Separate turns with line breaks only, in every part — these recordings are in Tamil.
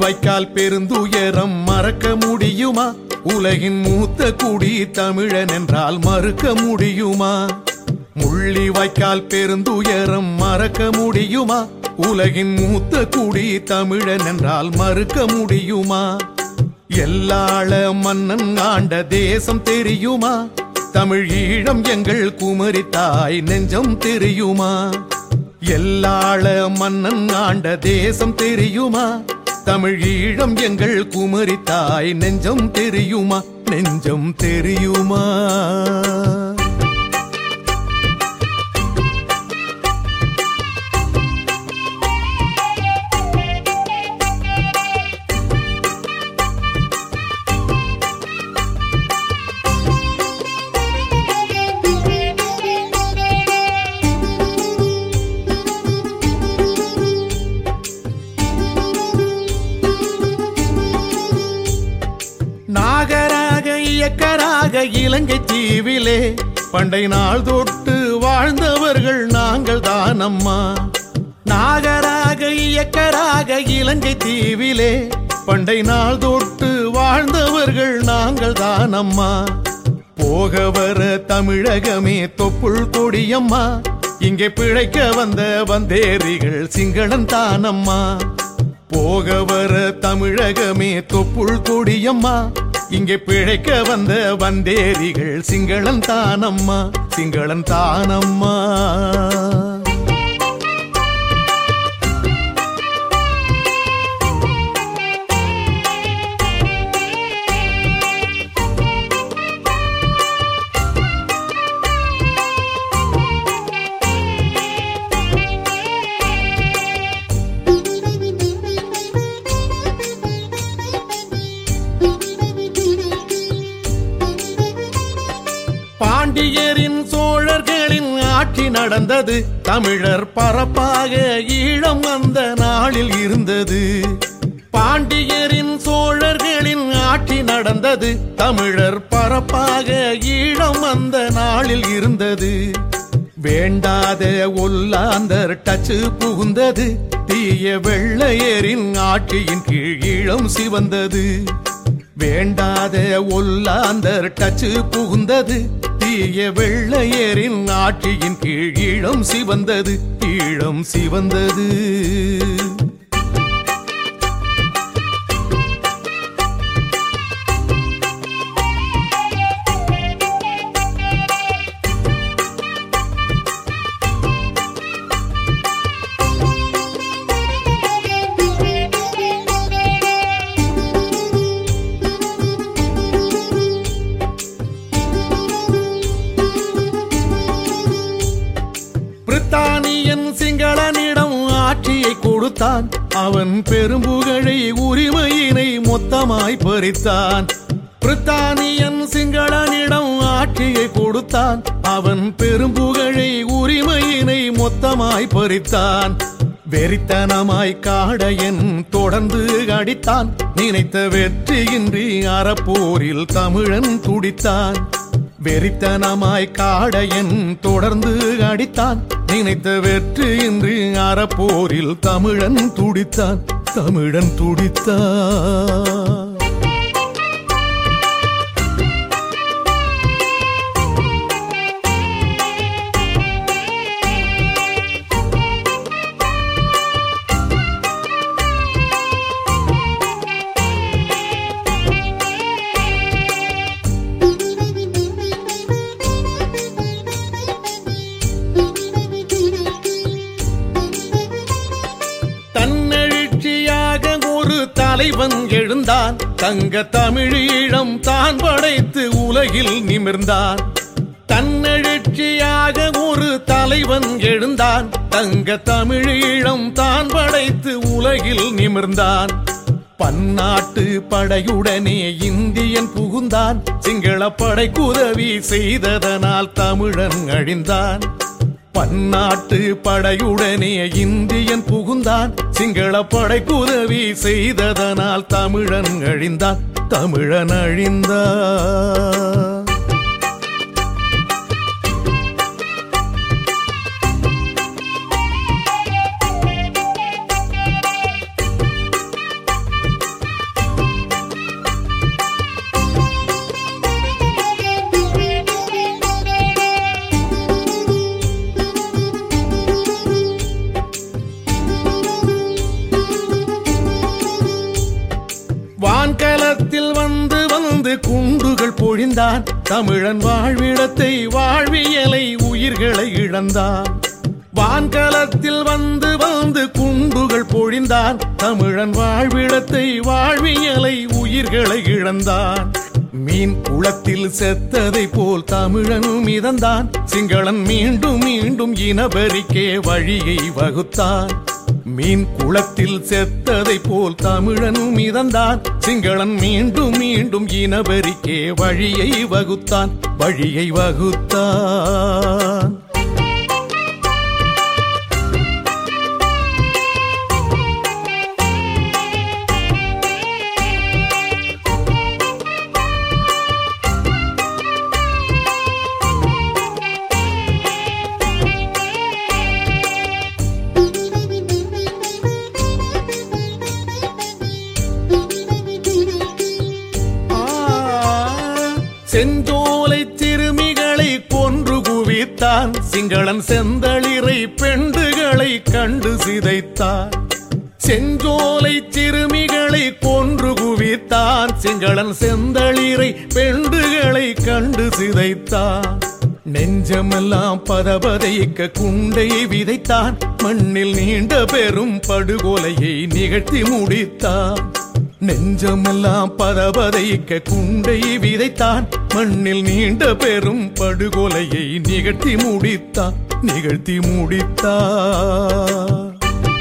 முள்ளிவாய்க்கால் பெருந்துயரம் மறக்க முடியுமா உலகின் மூத்த குடி தமிழன் என்றால் மறுக்க முடியுமா முள்ளிவாய்க்கால் பெருந்துயரம் மறக்க முடியுமா உலகின் மூத்த குடி தமிழன் என்றால் மறுக்க முடியுமா எல்லாள மன்னன் ஆண்ட தேசம் தெரியுமா தமிழ் ஈழம் எங்கள் குமரி தாய் நெஞ்சம் தெரியுமா எல்லாள மன்னன் ஆண்ட தேசம் தெரியுமா தமிழ் ஈழம் எங்கள் குமரி தாய் நெஞ்சம் தெரியுமா நெஞ்சம் தெரியுமா நாகராக இயக்கராக இலங்கை தீவிலே பண்டை நாள் தொட்டு வாழ்ந்தவர்கள் நாங்கள் தானம்மா நாகராக இயக்கராக இலங்கை தீவிலே பண்டை நாள் தொட்டு வாழ்ந்தவர்கள் நாங்கள் தானம்மா போக வர தமிழகமே தொப்புள் கொடியம்மா இங்கே பிழைக்க வந்த வந்தேரிகள் சிங்களன் தானம்மா போக வர தமிழகமே தொப்புள் கொடியம்மா இங்கே பிழைக்க வந்த வந்தேரிகள் சிங்களன் தானம்மா சிங்களன் தானம்மா பாண்டியரின் சோழர்களின் ஆட்சி நடந்தது தமிழர் பரப்பாக ஈழம் வந்த நாளில் இருந்தது பாண்டியரின் சோழர்களின் ஆட்சி நடந்தது தமிழர் பரப்பாக ஈழம் வந்த நாளில் இருந்தது வேண்டாத ஒல்லாந்தர் டச்சு புகுந்தது தீய வெள்ளையரின் ஆட்சியின் கீழ் ஈழம் சிவந்தது வேண்டாத ஒல்லாந்தர் டச்சு புகுந்தது தீய வெள்ளையரின் ஆட்சியின் கீழ் ஈழம் சிவந்தது ஈழம் சிவந்தது பிரித்தானியன் சிங்களனிடம் ஆட்சியை கொடுத்தான் அவன் பெரும்புகழை உரிமையினை மொத்தமாய் பறித்தான் பிரித்தானியன் சிங்களனிடம் ஆட்சியை கொடுத்தான் அவன் பெரும்புகழை உரிமையினை மொத்தமாய் பறித்தான் வெறித்தனமாய் காடையன் தொடர்ந்து அடித்தான் நினைத்த வெற்றியின்றி அறப்போரில் தமிழன் துடித்தான் வெறித்தனமாய் காடையன் தொடர்ந்து அடித்தான் நினைத்த வெற்றியின்றி அறப்போரில் தமிழன் துடித்தான் தமிழன் துடித்தான் தன்னெழுச்சியாக ஒரு தலைவன் எழுந்தான் தங்க தமிழீழம் தான் படைத்து உலகில் நிமிர்ந்தான் தன்னெழுச்சியாக ஒரு தலைவன் எழுந்தான் தங்க தமிழீழம் தான் படைத்து உலகில் நிமிர்ந்தான் பன்னாட்டு படையுடனே இந்தியன் புகுந்தான் சிங்கள படைக்குதவி செய்ததனால் தமிழன் அழிந்தான் பன்னாட்டு படையுடனே இந்தியன் புகுந்தான் சிங்கள படைக்குதவி செய்ததனால் தமிழன் அழிந்தான் தமிழன் அழிந்தான் வந்து குண்டுகள் பொழிந்தான் தமிழன் வாழ்விடத்தை வாழ்வியலை உயிர்களை இழந்தான் வான்கலத்தில் வந்து வந்து குண்டுகள் பொழிந்தான் தமிழன் வாழ்விடத்தை வாழ்வியலை உயிர்களை இழந்தான் மீன் குளத்தில் செத்ததை போல் தமிழன் மிதந்தான் சிங்களன் மீண்டும் மீண்டும் இனவரிக்கே வழியை வகுத்தான் மீன் குளத்தில் செத்ததை போல் தமிழன் மிதந்தான் சிங்களன் மீண்டும் மீண்டும் இனவரிக்கே வழியை வகுத்தான் வழியை வகுத்தான் ஆ, செஞ்சோலை சிறுமிகளை கொன்று குவித்தான் சிங்களன் செந்தளிரை பெண்டுகளை கண்டு சிதைத்தான் செஞ்சோலை சிறுமிகளை கொன்று குவித்தான் சிங்களன் செந்தளிரை பெண்டுகளை கண்டு சிதைத்தான் நெஞ்சமெல்லாம் பதபதைக்க குண்டை விதைத்தான் மண்ணில் நீண்ட பெரும் படுகொலையை நிகழ்த்தி முடித்தான் நெஞ்சமெல்லாம் பதபதைக்க குண்டை விதைத்தான் மண்ணில் நீண்ட பெரும் படுகொலையை நிகழ்த்தி முடித்தான் நிகழ்த்தி முடித்தான்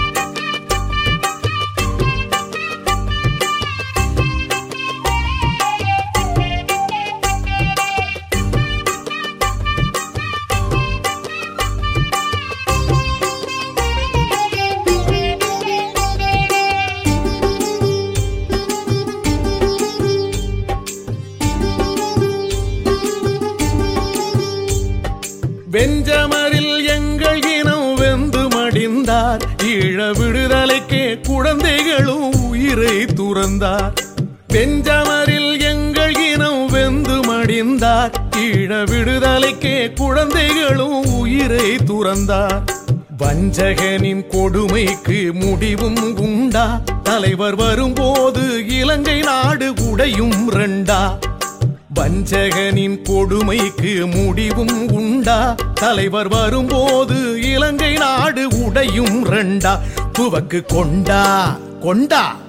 வெஞ்சமரில் எங்கள் இனம் வெந்து மடிந்தார் ஈழ விடுதலைக்கே குழந்தைகளும் உயிரை துறந்தார் வெஞ்சமரில் எங்கள் இனம் வெந்து மடிந்தார் ஈழ விடுதலைக்கே குழந்தைகளும் உயிரை துறந்தார் வஞ்சகனின் கொடுமைக்கு முடிவும் உண்டா தலைவர் வரும்போது இலங்கை நாடு உடையும் ரெண்டா வஞ்சகனின் கொடுமைக்கு முடிவும் உண்டா தலைவர் வரும்போது இலங்கை நாடு உடையும் ரெண்டா துவக்கு கொண்டா கொண்டா